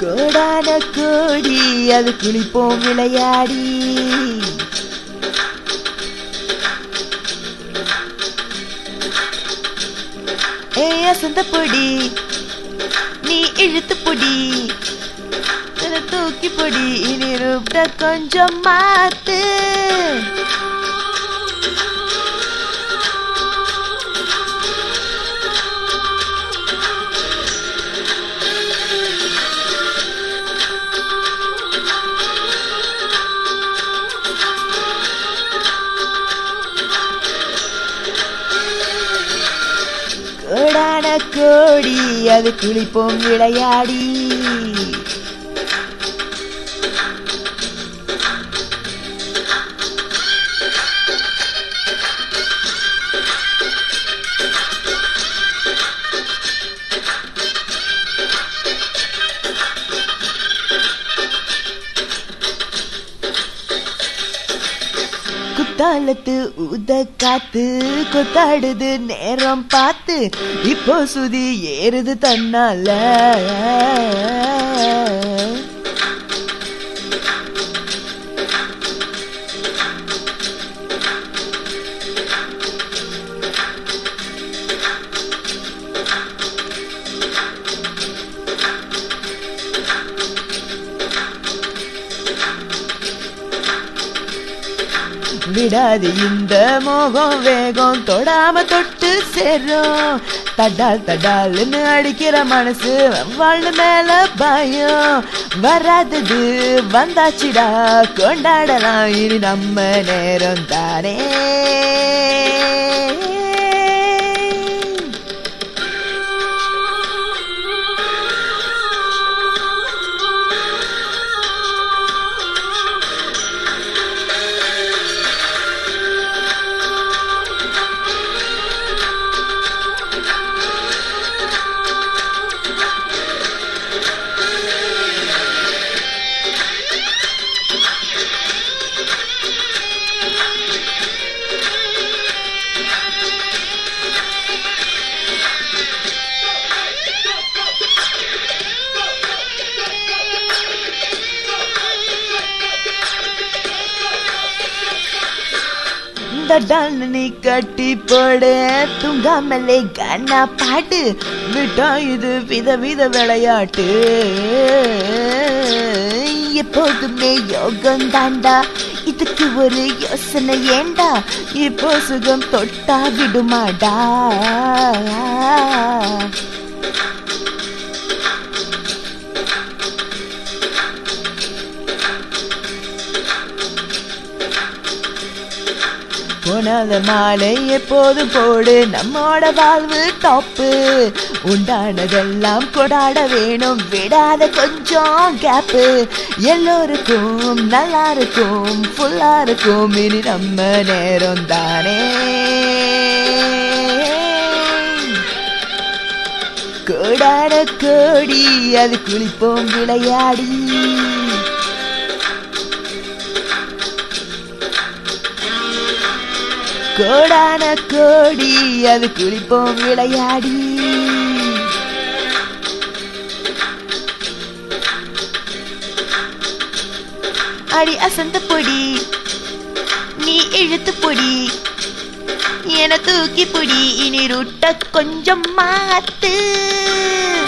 கோடான கோடி அது குளிப்போம் விளையாடி ஏ அசந்த பொடி நீ இழுத்து பொடி அதை தூக்கி பொடி இனி ரூப்ட கொஞ்சம் மாத்து கோடான கோடி அது குளிப்போம் விளையாடி குத்தாலத்து ஊத காத்து கொத்தாடுது நேரம் பார்த்து இப்போ சுதி ஏறுது தன்னால விடாது இந்த மோகம் வேகம் தொடாம தொட்டு சேரும் தடால் தடால்னு அடிக்கிற மனசு வாழ் மேல பயம் வராதது வந்தாச்சுடா கொண்டாடலாம் இனி நம்ம நேரம் தானே தடால்னு நீ கட்டி போடு தூங்காமலே கண்ணா பாட்டு விட்டா இது வித வித விளையாட்டு எப்போதுமே யோகம் தாண்டா இதுக்கு ஒரு யோசனை ஏண்டா இப்போ சுகம் தொட்டா விடுமாடா போனாத மாலை எப்போது போடு நம்மோட வாழ்வு டாப்பு உண்டானதெல்லாம் கொடாட வேணும் விடாத கொஞ்சம் கேப்பு எல்லோருக்கும் நல்லா இருக்கும் ஃபுல்லா இருக்கும் இனி நம்ம நேரம் தானே கோடான கோடி அது குளிப்போம் விளையாடி கோடான கோடி அது குளிப்போம் விளையாடி அடி அசந்த பொடி நீ இழுத்து பொடி என தூக்கி பொடி இனி ரூட்ட கொஞ்சம் மாத்து